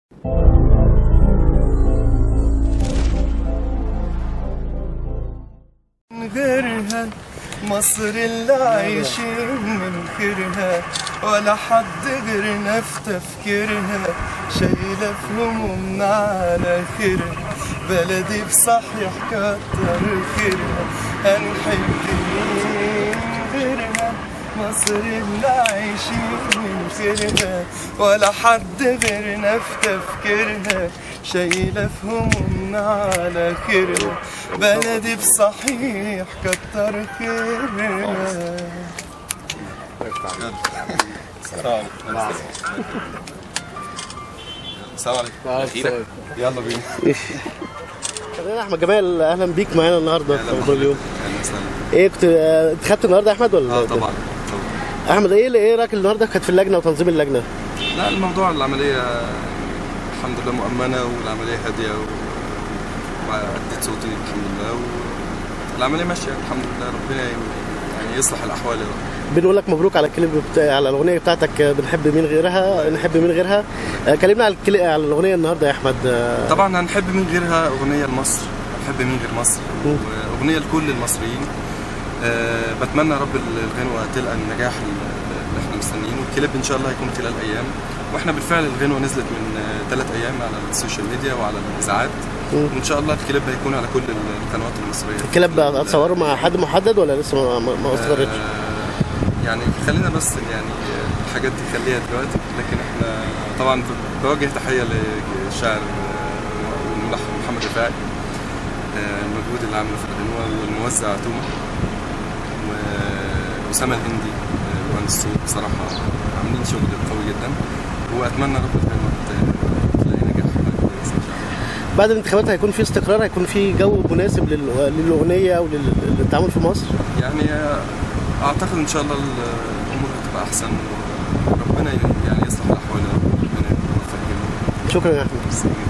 من غيرها مصر اللي عايشين من خيرها ولا حد غيرنا في تفكيرها شايلة في همومنا على خيرها بلدي بصحيح كتر خيرها هنحب مين غيرها مصر اللي عايشين من خيرها ولا حد غيرنا في تفكيرها شايلة في همومنا على خيرها بلدي بصحيح كتر خيرها السلام عليكم يلا بينا يا احمد جمال اهلا بيك معانا النهارده في موضوع اليوم اهلا وسهلا ايه كنت آه، انت خدت النهارده يا احمد ولا اه طبعا طبعا احمد ايه ايه رايك النهارده كانت في اللجنه وتنظيم اللجنه لا الموضوع العمليه الحمد لله مؤمنه والعمليه هاديه و... وأديت صوتي الحمد لله والعمليه ماشيه الحمد لله ربنا يعني يصلح الاحوال يا رب بنقول لك مبروك على الكليب بتاع على الاغنيه بتاعتك آه، بنحب مين غيرها نحب مين غيرها آه، كلمنا على الكلي... على الاغنيه النهارده يا احمد آه، طبعا هنحب من غيرها اغنيه لمصر هنحب من غير مصر مم. واغنيه لكل المصريين أه بتمنى يا رب الغنوه تلقى النجاح اللي احنا مستنيينه والكليب ان شاء الله هيكون خلال ايام واحنا بالفعل الغنوه نزلت من ثلاث ايام على السوشيال ميديا وعلى الاذاعات مم. وان شاء الله الكليب هيكون على كل القنوات المصريه الكليب هتصوره مع حد محدد ولا لسه ما, ما- ما استقرتش آه، يعني خلينا بس يعني الحاجات دي خليها دلوقتي لكن احنا طبعا بوجه تحيه للشاعر آه، والملحن محمد رفاعي آه، المجهود اللي عامله في الغنوه والموزع توما واسامه الهندي آه، مهندس الصوت بصراحه عاملين شغل قوي جدا واتمنى رب الغنوه ت- تلاقي نجاح كويس ان شاء الله بعد الانتخابات هيكون في استقرار هيكون في جو مناسب لل- للاغنيه وللتعامل في مصر يعني اعتقد ان شاء الله الامور هتبقى احسن وربنا يعني يصلح الاحوال يا رب. ربنا يوفق الجميع شكرا يا احمد